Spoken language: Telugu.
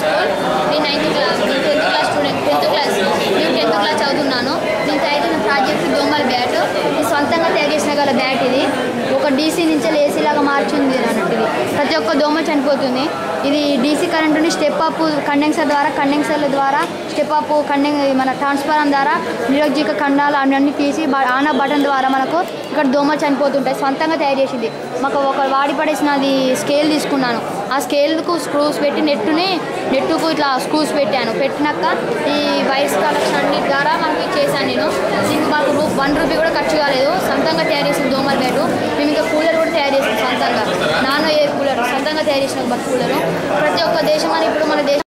స్కూల్ నేను నైన్త్ క్లాస్ నేను tenth class student tenth class నేను టెన్త్ క్లాస్ చదువుతున్నాను నేను తయారు చేసిన ప్రాజెక్ట్ దొంగల బ్యాట్ ఇది సొంతంగా తయారు చేసిన గల బ్యాట్ ఇది ఒక డీసీ నుంచి ఏసీ లాగా మార్చింది అన్నట్టు ఇది ప్రతి ఒక్క దోమ చనిపోతుంది ఇది డీసీ కరెంటుని స్టెప్ అప్ కండెన్సర్ ద్వారా కండెన్సర్ల ద్వారా స్టెప్ అప్ కండెన్ మన ట్రాన్స్ఫారం ద్వారా నిరోగ్జిక ఖండాలు అవన్నీ తీసి బ- ఆన్ ఆఫ్ బటన్ ద్వారా మనకు ఇక్కడ దోమలు చనిపోతుంటాయి సొంతంగా తయారు చేసింది మాకు ఒక వాడి పడేసినది స్కేల్ తీసుకున్నాను ఆ స్కేల్కు స్క్రూస్ పెట్టి నెట్టుని నెట్టుకు ఇట్లా స్క్రూస్ పెట్టాను పెట్టినాక ఈ వైర్స్ కలెక్షన్ అన్ని ద్వారా మనకి చేశాను నేను దీనికి మాకు రూ వన్ రూపీ కూడా ఖర్చు కాలేదు సొంతంగా తయారు చేసిన దోమల బ్యాటు మేము ఇంకా కూలర్ కూడా తయారు చేసాం సొంతంగా నానో ఏ కూలర్ సొంతంగా తయారు చేసిన కూలర్ ప్రతి ఒక్క దేశం అని ఇప్పుడు మన దేశం